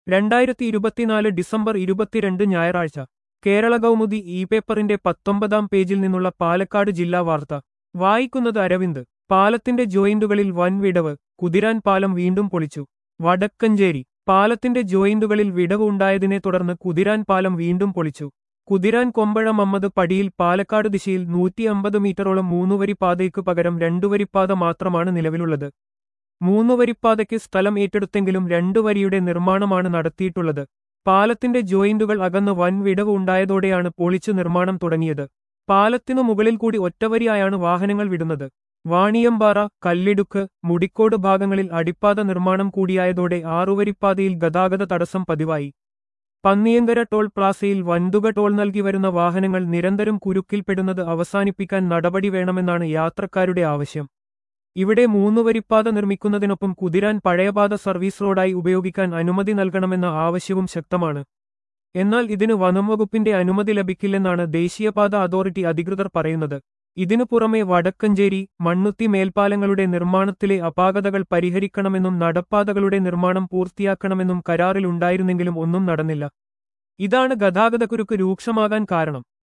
രണ്ടായിരത്തി ഇരുപത്തിനാല് ഡിസംബർ ഇരുപത്തിരണ്ട് ഞായറാഴ്ച കേരള കൗമുദി ഇ പേപ്പറിന്റെ പത്തൊമ്പതാം പേജിൽ നിന്നുള്ള പാലക്കാട് ജില്ലാ വാർത്ത വായിക്കുന്നത് അരവിന്ദ് പാലത്തിന്റെ ജോയിന്റുകളിൽ വൻ വിടവ് കുതിരാൻ പാലം വീണ്ടും പൊളിച്ചു വടക്കഞ്ചേരി പാലത്തിന്റെ ജോയിന്റുകളിൽ വിടവ് ഉണ്ടായതിനെ തുടർന്ന് കുതിരാൻ പാലം വീണ്ടും പൊളിച്ചു കുതിരാൻ കൊമ്പഴ മമ്മദ് പടിയിൽ പാലക്കാട് ദിശയിൽ നൂറ്റി അമ്പത് മീറ്ററോളം മൂന്നുവരി പാതയ്ക്കു പകരം രണ്ടുവരിപ്പാത മാത്രമാണ് നിലവിലുള്ളത് മൂന്നുവരിപ്പാതയ്ക്ക് സ്ഥലം ഏറ്റെടുത്തെങ്കിലും രണ്ടുവരിയുടെ നിർമ്മാണമാണ് നടത്തിയിട്ടുള്ളത് പാലത്തിന്റെ ജോയിന്റുകൾ അകന്ന് വൻ വിടവ് ഉണ്ടായതോടെയാണ് പൊളിച്ചു നിർമ്മാണം തുടങ്ങിയത് പാലത്തിനു മുകളിൽ കൂടി ഒറ്റവരിയായാണ് വാഹനങ്ങൾ വിടുന്നത് വാണിയമ്പാറ കല്ലിടുക്ക് മുടിക്കോട് ഭാഗങ്ങളിൽ അടിപ്പാത നിർമ്മാണം കൂടിയായതോടെ ആറുവരിപ്പാതയിൽ ഗതാഗത തടസ്സം പതിവായി പന്നിയങ്കര ടോൾ പ്ലാസയിൽ വൻതുക ടോൾ നൽകി വരുന്ന വാഹനങ്ങൾ നിരന്തരം കുരുക്കിൽപ്പെടുന്നത് അവസാനിപ്പിക്കാൻ നടപടി വേണമെന്നാണ് യാത്രക്കാരുടെ ആവശ്യം ഇവിടെ മൂന്നുവരിപ്പാത നിർമ്മിക്കുന്നതിനൊപ്പം കുതിരാൻ പഴയപാത സർവീസ് റോഡായി ഉപയോഗിക്കാൻ അനുമതി നൽകണമെന്ന ആവശ്യവും ശക്തമാണ് എന്നാൽ ഇതിന് വനംവകുപ്പിന്റെ അനുമതി ലഭിക്കില്ലെന്നാണ് ദേശീയപാത അതോറിറ്റി അധികൃതർ പറയുന്നത് ഇതിനു പുറമെ വടക്കഞ്ചേരി മണ്ണുത്തി മേൽപ്പാലങ്ങളുടെ നിർമ്മാണത്തിലെ അപാകതകൾ പരിഹരിക്കണമെന്നും നടപ്പാതകളുടെ നിർമ്മാണം പൂർത്തിയാക്കണമെന്നും കരാറിലുണ്ടായിരുന്നെങ്കിലും ഒന്നും നടന്നില്ല ഇതാണ് ഗതാഗതക്കുരുക്ക് രൂക്ഷമാകാൻ കാരണം